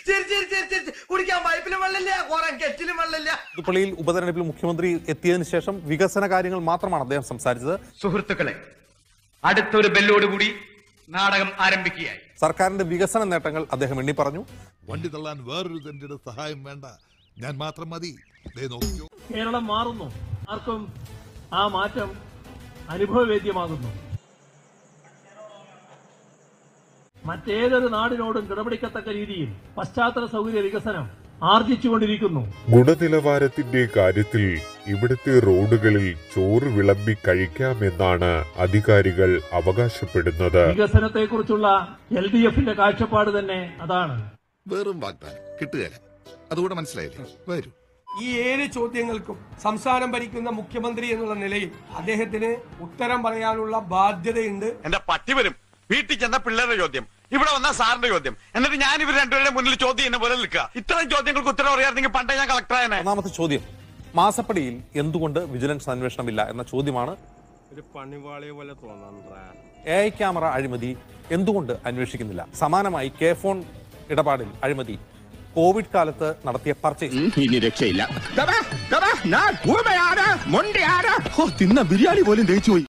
ചിരി ചിരി ചിരി ചിരി കുടിക്കാൻ പൈപ്പിലും വെള്ളമില്ല കുറെ കെറ്റിലും വെള്ളമില്ല പുതുപ്പള്ളിയിൽ ഉപതെരഞ്ഞെടുപ്പിൽ മുഖ്യമന്ത്രി എത്തിയതിനു ശേഷം വികസന കാര്യങ്ങൾ മാത്രമാണ് അദ്ദേഹം സംസാരിച്ചത് സുഹൃത്തുക്കളെ അടുത്തൊരു ബെല്ലോടുകൂടി നാടകം ആരംഭിക്കുകയായി സർക്കാരിന്റെ വികസന നേട്ടങ്ങൾ അദ്ദേഹം എണ്ണി പറഞ്ഞു വണ്ടി തള്ളാൻ വേറൊരു തന്റെ സഹായം വേണ്ട ഞാൻ മാത്രം മതി ദേ നോക്കിയോ കേരളം മാറുന്നു ആർക്കും ആ മാറ്റം അനുഭവവേദ്യമാകുന്നു മറ്റേതൊരു നാടിനോടും കിടപിടിക്കത്തക്ക രീതിയിൽ പശ്ചാത്തല സൗകര്യ വികസനം ആർജിച്ചുകൊണ്ടിരിക്കുന്നു ഗുണനിലവാരത്തിന്റെ കാര്യത്തിൽ ഇവിടുത്തെ റോഡുകളിൽ ചോറ് വിളമ്പി കഴിക്കാമെന്നാണ് അധികാരികൾ അവകാശപ്പെടുന്നത് വികസനത്തെക്കുറിച്ചുള്ള എൽ ഡി എഫിന്റെ കാഴ്ചപ്പാട് തന്നെ അതാണ് വെറും വാഗ്ദാനം കിട്ടുകയില്ല അതുകൂടെ മനസ്സിലായില്ലേ വരൂ ഈ ഏഴ് ചോദ്യങ്ങൾക്കും സംസ്ഥാനം ഭരിക്കുന്ന മുഖ്യമന്ത്രി എന്നുള്ള നിലയിൽ അദ്ദേഹത്തിന് ഉത്തരം പറയാനുള്ള ബാധ്യതയുണ്ട് എന്റെ പട്ടി വരും വീട്ടിൽ ചെന്ന പിള്ളേരുടെ ചോദ്യം ഇവിടെ വന്ന സാറിന്റെ ചോദ്യം എന്നിട്ട് ഞാൻ ഇവർ രണ്ടുപേരുടെ മുന്നിൽ ചോദ്യം എന്നെ പോലെ നിൽക്കുക ഇത്തരം ചോദ്യങ്ങൾക്ക് ഉത്തരം അറിയാമെങ്കിൽ പണ്ടേ ഞാൻ കളക്ടറായനെ ഒന്നാമത്തെ ചോദ്യം മാസപ്പടിയിൽ എന്തുകൊണ്ട് വിജിലൻസ് അന്വേഷണമില്ല എന്ന ചോദ്യമാണ് ഒരു പണിവാളിയെ പോലെ തോന്നാൻ എ ഐ ക്യാമറ അഴിമതി എന്തുകൊണ്ട് അന്വേഷിക്കുന്നില്ല സമാനമായി കെ ഫോൺ ഇടപാടിൽ അഴിമതി കോവിഡ് കാലത്ത് നടത്തിയ പർച്ചേസ് ഇനി രക്ഷയില്ല തിന്ന ബിരിയാണി പോലും ദഹിച്ചു പോയി